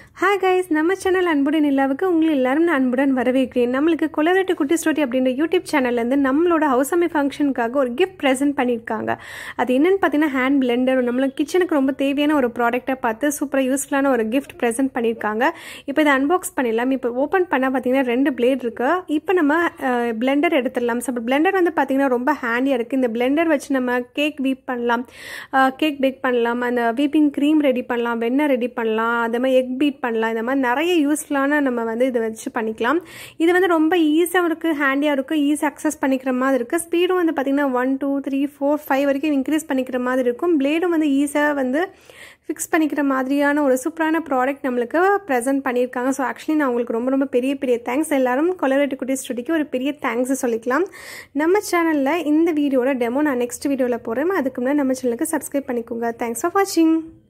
hi guys நம்ம channel அன்புடன் நிலாவுக்கு உங்களை எல்லாரும் நான் அன்புடன் வரவேற்கிறேன் நம்மளுக்கு கொலவரட்டு குட்டி ஸ்டோரி அப்படின்ற யூடியூப் சேனல்லேருந்து நம்மளோட ஹவுஸ் அமை ஃபங்க்ஷனுக்காக ஒரு கிஃப்ட் ப்ரெசென்ட் பண்ணியிருக்காங்க அது என்னென்னு பார்த்தீங்கன்னா ஹேண்ட் பிளெண்டர் நம்மளுக்கு கிச்சனுக்கு ரொம்ப தேவையான ஒரு ப்ராடக்ட்டை பார்த்து சூப்பராக யூஸ்ஃபுல்லான ஒரு கிஃப்ட் ப்ரெசென்ட் பண்ணியிருக்காங்க இப்போ இதை அன்பாக்ஸ் பண்ணிடலாம் இப்போ ஓப்பன் பண்ணால் பார்த்தீங்கன்னா ரெண்டு பிளேட் இருக்குது இப்போ நம்ம பிளெண்டர் எடுத்துடலாம் ஸோ பிளெண்டர் வந்து பார்த்தீங்கன்னா ரொம்ப ஹேண்டியாக இருக்குது இந்த பிளெண்டர் வச்சு நம்ம கேக் வீப் பண்ணலாம் கேக் பேக் பண்ணலாம் அந்த வீப்பிங் க்ரீம் ரெடி பண்ணலாம் வெண்ணெய் ரெடி பண்ணலாம் அதே மாதிரி எக் பீட் பண்ணலாம் இந்த மாதிரி நிறைய யூஸ்ஃபுல்லான நம்ம வந்து இதை வச்சு பண்ணிக்கலாம் இது வந்து ரொம்ப ஈஸியாகவும் இருக்குது ஹேண்டியாக இருக்குது ஈஸி அக்சஸ் பண்ணிக்கிற மாதிரி இருக்குது ஸ்பீடும் வந்து பார்த்திங்கன்னா one two three four five வரைக்கும் இன்க்ரீஸ் பண்ணிக்கிற மாதிரி இருக்கும் பிளேடும் வந்து ஈஸியாக வந்து ஃபிக்ஸ் பண்ணிக்கிற மாதிரியான ஒரு சூப்பரான ப்ராடக்ட் நம்மளுக்கு ப்ரெசென்ட் பண்ணியிருக்காங்க ஸோ ஆக்சுவலி நான் உங்களுக்கு ரொம்ப ரொம்ப பெரிய பெரிய தேங்க்ஸ் எல்லாரும் கொலரேட்டு குட்டி ஸ்டுடிக்கு ஒரு பெரிய தேங்க்ஸ் சொல்லிக்கலாம் நம்ம சேனலில் இந்த வீடியோட டெமோ நான் நெக்ஸ்ட் வீடியோவில் போகிறேன் அதுக்கு முன்னாடி நம்ம சேனலுக்கு சப்ஸ்கிரைப் பண்ணிக்கோங்க தேங்க்ஸ் ஃபார் வாட்சிங்